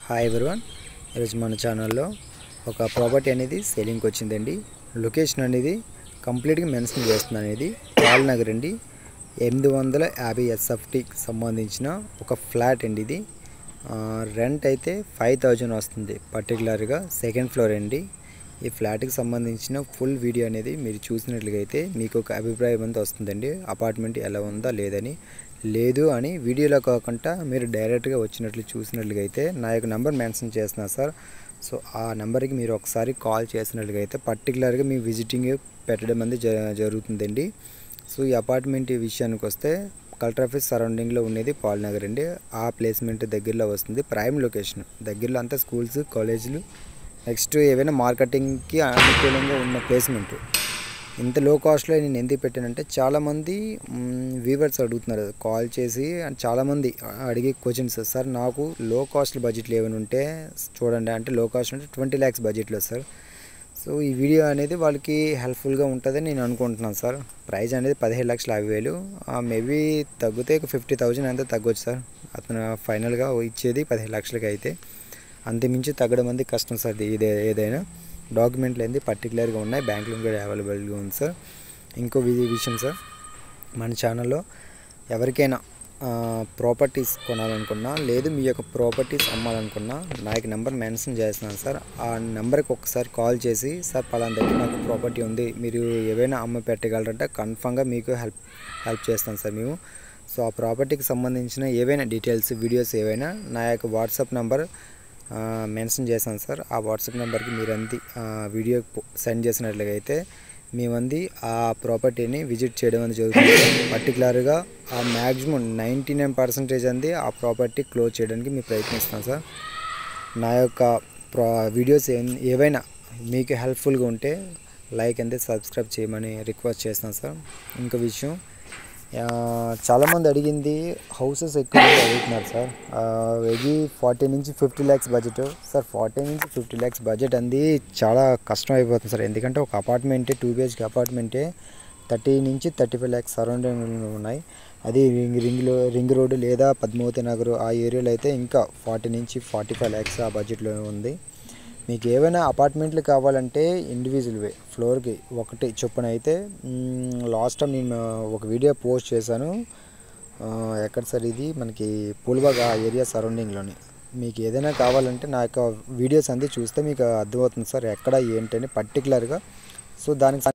hi everyone ఈరోజు మన ఛానల్లో ఒక ప్రాపర్టీ అనేది సేలింగ్కి వచ్చిందండి లొకేషన్ అనేది కంప్లీట్గా మెన్షన్ చేస్తుంది అనేది పాల్ నగర్ అండి ఎనిమిది వందల యాభై ఎస్ఎఫ్టీకి సంబంధించిన ఒక ఫ్లాట్ అండి ఇది ఆ, రెంట్ అయితే ఫైవ్ థౌజండ్ వస్తుంది పర్టికులర్గా సెకండ్ ఫ్లోర్ అండి ఈ ఫ్లాట్కి సంబంధించిన ఫుల్ వీడియో అనేది మీరు చూసినట్లుగా అయితే మీకు ఒక అభిప్రాయం అంతా వస్తుందండి అపార్ట్మెంట్ ఎలా ఉందా లేదని లేదు అని వీడియోలో కాకుండా మీరు డైరెక్ట్గా వచ్చినట్లు చూసినట్లుగా అయితే నా యొక్క నెంబర్ మెన్షన్ చేస్తున్నా సార్ సో ఆ నెంబర్కి మీరు ఒకసారి కాల్ చేసినట్లుగా అయితే పర్టికులర్గా మీ విజిటింగ్ పెట్టడం అనేది జ- జరుగుతుందండి సో ఈ అపార్ట్మెంట్ విషయానికి వస్తే కలెక్టర్ ఆఫీస్ సరౌండింగ్లో ఉండేది పాల్నగర్ అండి ఆ ప్లేస్మెంట్ దగ్గరలో వస్తుంది ప్రైమ్ లొకేషన్ దగ్గరలో అంతా స్కూల్స్ కాలేజీలు నెక్స్ట్ ఏవైనా మార్కెటింగ్కి అనుకూలంగా ఉన్న ప్లేస్మెంట్ ఇంత లో కాస్ట్లో నేను ఎందుకు పెట్టానంటే చాలామంది వీవర్స్ అడుగుతున్నారు కాల్ చేసి and చాలామంది అడిగే క్వశ్చన్స్ సార్ నాకు లో కాస్ట్ బడ్జెట్లో ఏమైనా ఉంటే చూడండి అంటే లో కాస్ట్ అంటే ట్వంటీ ల్యాక్స్ బడ్జెట్లో సార్ సో ఈ వీడియో అనేది వాళ్ళకి హెల్ప్ఫుల్గా ఉంటుందని నేను అనుకుంటున్నాను సార్ ప్రైస్ అనేది పదిహేడు లక్షల యాభై వేలు మేబీ తగ్గితే ఒక ఫిఫ్టీ థౌజండ్ అంతా తగ్గొచ్చు సార్ అతను ఫైనల్గా ఇచ్చేది పదిహేడు లక్షలకి అయితే అంతమించి తగ్గడం అనేది కష్టం సార్ ఇది ఇదే ఏదైనా డాక్యుమెంట్లు అనేది పర్టికులర్గా ఉన్నాయి బ్యాంక్ లోన్ కూడా అవైలబుల్గా ఉంది సార్ ఇంకో వి- విషయం సార్ మన ఛానల్లో ఎవరికైనా ప్రాపర్టీస్ కొనాలనుకున్నా లేదు మీ యొక్క ప్రాపర్టీస్ అమ్మాలనుకున్నా నా యొక్క నెంబర్ మెన్షన్ చేస్తున్నాను సార్ ఆ నెంబర్కి ఒకసారి కాల్ చేసి సార్ పలానా దగ్గర నాకు ప్రాపర్టీ ఉంది మీరు ఏవైనా అమ్మ పెట్టగలరంటే కన్ఫామ్గా మీకు హెల్ప్ హెల్ప్ చేస్తాం సార్ మేము సో ఆ ప్రాపర్టీకి సంబంధించిన ఏవైనా డీటెయిల్స్ వీడియోస్ ఏవైనా నా యొక్క వాట్సాప్ నెంబర్ మెన్షన్ చేశాను సార్ ఆ వాట్సాప్ నెంబర్కి మీరు అంది వీడియో సెండ్ చేసినట్లయితే మేమంది ఆ ప్రాపర్టీని విజిట్ చేయడం అనేది జరుగుతుంది పర్టికులర్గా ఆ మ్యాక్సిమం నైంటీ నైన్ పర్సెంటేజ్ అంది ఆ ప్రాపర్టీ క్లోజ్ చేయడానికి మేము ప్రయత్నిస్తాం సార్ నా యొక్క ప్రా వీడియోస్ ఏ- ఏవైనా మీకు హెల్ప్ఫుల్గా ఉంటే లైక్ అంతే సబ్స్క్రైబ్ చేయమని రిక్వెస్ట్ చేస్తాను సార్ ఇంకో విషయం ఆ, చాలామంది అడిగింది హౌసెస్ ఎక్కువ మంది అడుగుతున్నారు సార్ ఆ, ఇది ఫార్టీ నుంచి fifty lakhs budget sir forty నుంచి ఫిఫ్టీ ల్యాక్స్ బడ్జెట్ అంది చాలా కష్టం అయిపోతుంది సార్ ఎందుకంటే ఒక అపార్ట్మెంటే టూ బిహెచ్కే అపార్ట్మెంటే థర్టీ నుంచి థర్టీ ఫైవ్ ల్యాక్స్ సరౌండింగ్ ఉన్నాయి అది రింగ్ రింగ్లో రింగ్ రోడ్డు లేదా పద్మావతి నగర్ ఆ ఏరియాలో అయితే ఇంకా ఫార్టీ నుంచి ఫార్టీ ఫైవ్ ల్యాక్స్ ఆ బడ్జెట్లో ఉంది మీకు ఏమైనా అపార్ట్మెంట్లు కావాలంటే ఇండివిజువల్ వే ఫ్లోర్కి ఒకటి చొప్పున అయితే లాస్ట్ టైం నేను ఒక వీడియో పోస్ట్ చేశాను ఆ, ఎక్కడ సార్ ఇది మనకి పూల్బాగ్ ఆ ఏరియా సరౌండింగ్లోని మీకు ఏదైనా కావాలంటే నా యొక్క వీడియోస్ అంది చూస్తే మీకు అర్థమవుతుంది సార్ ఎక్కడ ఏంటని పర్టికులర్గా సో దానికి